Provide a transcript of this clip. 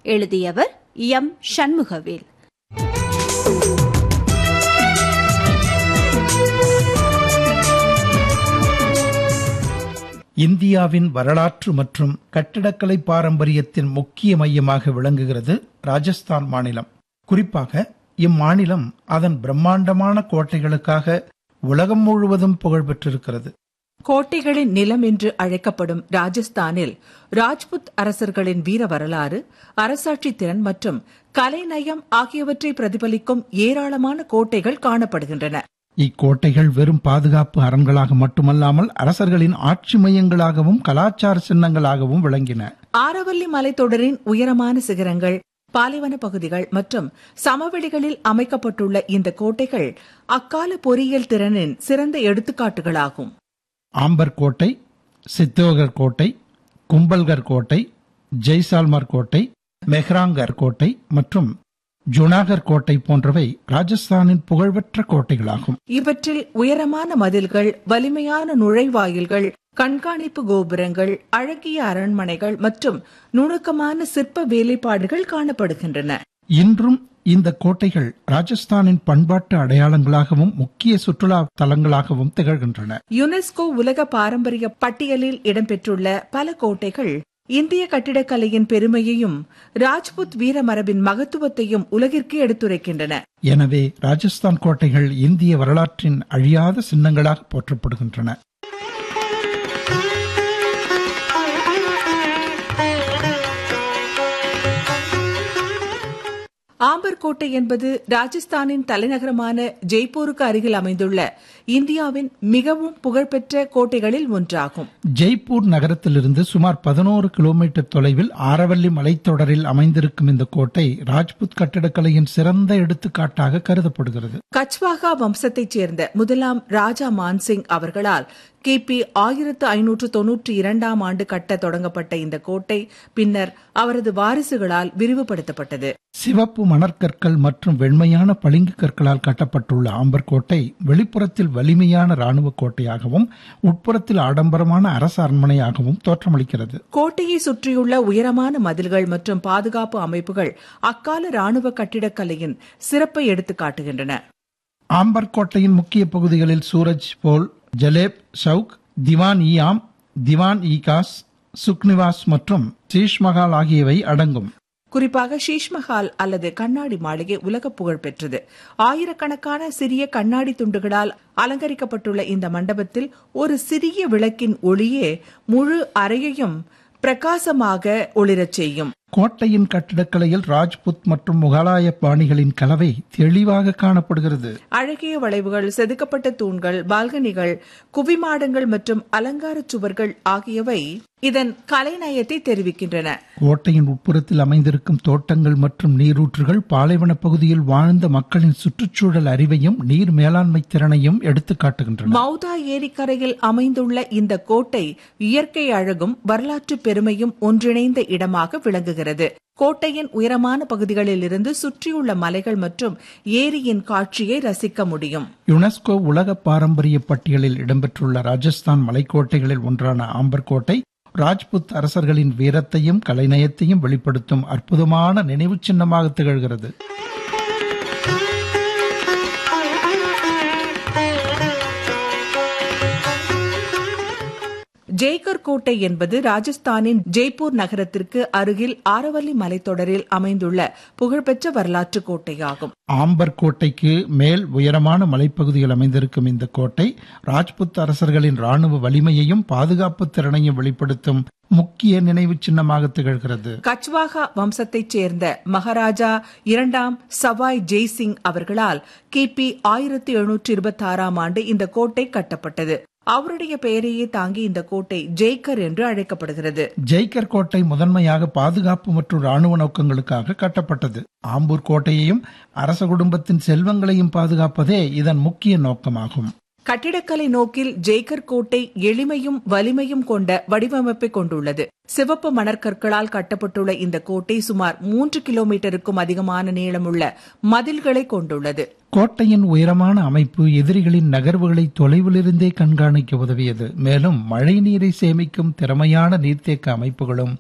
எழுதியவர் எம் சண்முகவேல் இந்தியாவின் வரலாற்று மற்றும் கட்டிடக்கலை பாரம்பரியத்தின் முக்கிய மையமாக விளங்குகிறது ராஜஸ்தான் மாநிலம் குறிப்பாக இம்மாநிலம் அதன் பிரம்மாண்டமான கோட்டைகளுக்காக உலகம் முழுவதும் புகழ் பெற்றிருக்கிறது கோட்டைகளின் நிலம் என்று அழைக்கப்படும் ராஜஸ்தானில் ராஜ்புத் அரசர்களின் வீர வரலாறு அரசாட்சி திறன் மற்றும் கலைநயம் ஆகியவற்றை பிரதிபலிக்கும் ஏராளமான கோட்டைகள் காணப்படுகின்றன இக்கோட்டைகள் வெறும் பாதுகாப்பு அரண்களாக மட்டுமல்லாமல் அரசர்களின் ஆட்சி மையங்களாகவும் கலாச்சார சின்னங்களாகவும் விளங்கின ஆரவல்லி மலைத்தொடரின் உயரமான சிகரங்கள் பாலைவன பகுதிகள் மற்றும் சமவெளிகளில் அமைக்கப்பட்டுள்ள இந்த கோட்டைகள் அக்கால பொறியியல் திறனின் சிறந்த எடுத்துக்காட்டுகளாகும் ஆம்பர் கோட்டை சித்தோகர் கோட்டை கும்பல்கர் கோட்டை ஜெய்சால்மர் கோட்டை மெஹ்ராங்கர் கோட்டை மற்றும் ஜுனாகர் கோட்டை போன்றவை ராஜஸ்தானின் புகழ்பெற்ற கோட்டைகளாகும் இவற்றில் உயரமான மதில்கள் வலிமையான நுழைவாயில்கள் கண்காணிப்பு கோபுரங்கள் அழகிய அரண்மனைகள் மற்றும் நுணுக்கமான சிற்ப வேலைப்பாடுகள் காணப்படுகின்றன இன்றும் இந்த கோட்டைகள் ராஜஸ்தானின் பண்பாட்டு அடையாளங்களாகவும் முக்கிய சுற்றுலா தலங்களாகவும் திகழ்கின்றன யுனெஸ்கோ உலக பாரம்பரிய பட்டியலில் இடம்பெற்றுள்ள பல கோட்டைகள் இந்திய கட்டிடக்கலையின் பெருமையையும் ராஜ்புத் வீரமரபின் மகத்துவத்தையும் உலகிற்கு எடுத்துரைக்கின்றன எனவே ராஜஸ்தான் கோட்டைகள் இந்திய வரலாற்றின் அழியாத சின்னங்களாக போற்றப்படுகின்றன ஆம்பர் கோட்டை என்பது ராஜஸ்தானின் தலைநகரமான ஜெய்ப்பூருக்கு அருகில் அமைந்துள்ள இந்தியாவின் மிகவும் புகழ்பெற்ற கோட்டைகளில் ஒன்றாகும் ஜெய்ப்பூர் நகரத்திலிருந்து சுமார் பதினோரு கிலோமீட்டர் தொலைவில் ஆரவல்லி மலைத்தொடரில் அமைந்திருக்கும் இந்த கோட்டை ராஜ்புத் கட்டிடக்கலையின் சிறந்த எடுத்துக்காட்டாக கருதப்படுகிறது கச்வாகா வம்சத்தைச் சேர்ந்த முதலாம் ராஜா மான்சிங் அவர்களால் கிபி ஆயிரத்து ஐநூற்று தொன்னூற்றி இரண்டாம் ஆண்டு கட்ட தொடங்கப்பட்ட இந்த கோட்டை பின்னர் அவரது வாரிசுகளால் விரிவுபடுத்தப்பட்டது சிவப்பு மணற்கற்கள் மற்றும் வெண்மையான பளிங்கு கற்களால் கட்டப்பட்டுள்ள ஆம்பர் கோட்டை வெளிப்புறத்தில் வலிமையான ராணுவ கோட்டையாகவும் உட்புறத்தில் ஆடம்பரமான அரசு அரண்மனையாகவும் தோற்றமளிக்கிறது கோட்டையை சுற்றியுள்ள உயரமான மதில்கள் மற்றும் பாதுகாப்பு அமைப்புகள் அக்கால ராணுவ கட்டிடக்கலையின் சிறப்பை எடுத்துக் காட்டுகின்றன ஆம்பர் கோட்டையின் முக்கிய பகுதிகளில் சூரஜ் போல் ஜலேப் சவுக் திவான் இ ஆம் திவான் இ காஸ் சுக்னிவாஸ் மற்றும் சீஷ்மஹால் ஆகியவை அடங்கும் குறிப்பாக ஷீஷ்மஹால் அல்லது கண்ணாடி மாளிகை உலக புகழ் பெற்றது ஆயிரக்கணக்கான சிறிய கண்ணாடி துண்டுகளால் அலங்கரிக்கப்பட்டுள்ள இந்த மண்டபத்தில் ஒரு சிறிய விளக்கின் ஒளியே முழு அறையையும் பிரகாசமாக ஒளிரச் செய்யும் கோட்டையின் கட்டிடக்கலையில் ராஜ்புத் மற்றும் முகலாய பாணிகளின் கலவை தெளிவாக காணப்படுகிறது அழகிய வளைவுகள் செதுக்கப்பட்ட தூண்கள் பால்கனிகள் குவிமாடங்கள் மற்றும் அலங்கார சுவர்கள் ஆகியவை இதன் கலைநயத்தை தெரிவிக்கின்றன கோட்டையின் உட்புறத்தில் அமைந்திருக்கும் தோட்டங்கள் மற்றும் நீரூற்றுகள் பாலைவன பகுதியில் வாழ்ந்த மக்களின் சுற்றுச்சூழல் அறிவையும் நீர் மேலாண்மை திறனையும் எடுத்துக் காட்டுகின்றன மௌதா ஏரிக்கரையில் அமைந்துள்ள இந்த கோட்டை இயற்கை அழகும் வரலாற்று பெருமையும் ஒன்றிணைந்த இடமாக விளங்குகிறது கோட்டையின் உயரமான பகுதிகளில் இருந்து சுற்றியுள்ள மலைகள் மற்றும் ஏரியின் காட்சியை ரசிக்க முடியும் யுனெஸ்கோ உலக பாரம்பரிய பட்டியலில் இடம்பெற்றுள்ள ராஜஸ்தான் மலைக்கோட்டைகளில் ஒன்றான ஆம்பர் கோட்டை ராஜ்புத் அரசர்களின் வீரத்தையும் கலைநயத்தையும் வெளிப்படுத்தும் அற்புதமான நினைவு சின்னமாக திகழ்கிறது ஜெய்கர் கோட்டை என்பது ராஜஸ்தானின் ஜெய்ப்பூர் நகரத்திற்கு அருகில் ஆரவல்லி மலைத்தொடரில் அமைந்துள்ள புகழ்பெற்ற வரலாற்று கோட்டையாகும் ஆம்பர் கோட்டைக்கு மேல் உயரமான மலைப்பகுதியில் அமைந்திருக்கும் இந்த கோட்டை ராஜ்புத் அரசர்களின் ராணுவ வலிமையையும் பாதுகாப்பு திறனையும் வெளிப்படுத்தும் முக்கிய நினைவு சின்னமாக திகழ்கிறது கச்வாகா வம்சத்தைச் சேர்ந்த மகாராஜா இரண்டாம் சவாய் ஜெய்சிங் அவர்களால் கிபி ஆயிரத்தி எழுநூற்றி இருபத்தி ஆறாம் ஆண்டு இந்த கோட்டை கட்டப்பட்டது அவருடைய பெயரையே தாங்கி இந்த கோட்டை ஜெய்கர் என்று அழைக்கப்படுகிறது ஜெய்கர் கோட்டை முதன்மையாக பாதுகாப்பு மற்றும் ராணுவ நோக்கங்களுக்காக கட்டப்பட்டது ஆம்பூர் கோட்டையையும் அரச குடும்பத்தின் செல்வங்களையும் பாதுகாப்பதே இதன் முக்கிய நோக்கமாகும் கட்டிடக்கலை நோக்கில் ஜெய்கர் கோட்டை எளிமையும் வலிமையும் கொண்ட வடிவமைப்பை கொண்டுள்ளது சிவப்பு மணற்கற்களால் கட்டப்பட்டுள்ள இந்த கோட்டை சுமார் மூன்று கிலோமீட்டருக்கும் அதிகமான நீளமுள்ள மதில்களை கொண்டுள்ளது கோட்டையின் உயரமான அமைப்பு எதிரிகளின் நகர்வுகளை தொலைவிலிருந்தே கண்காணிக்க உதவியது மேலும் மழை நீரை சேமிக்கும் திறமையான நீர்த்தேக்க அமைப்புகளும்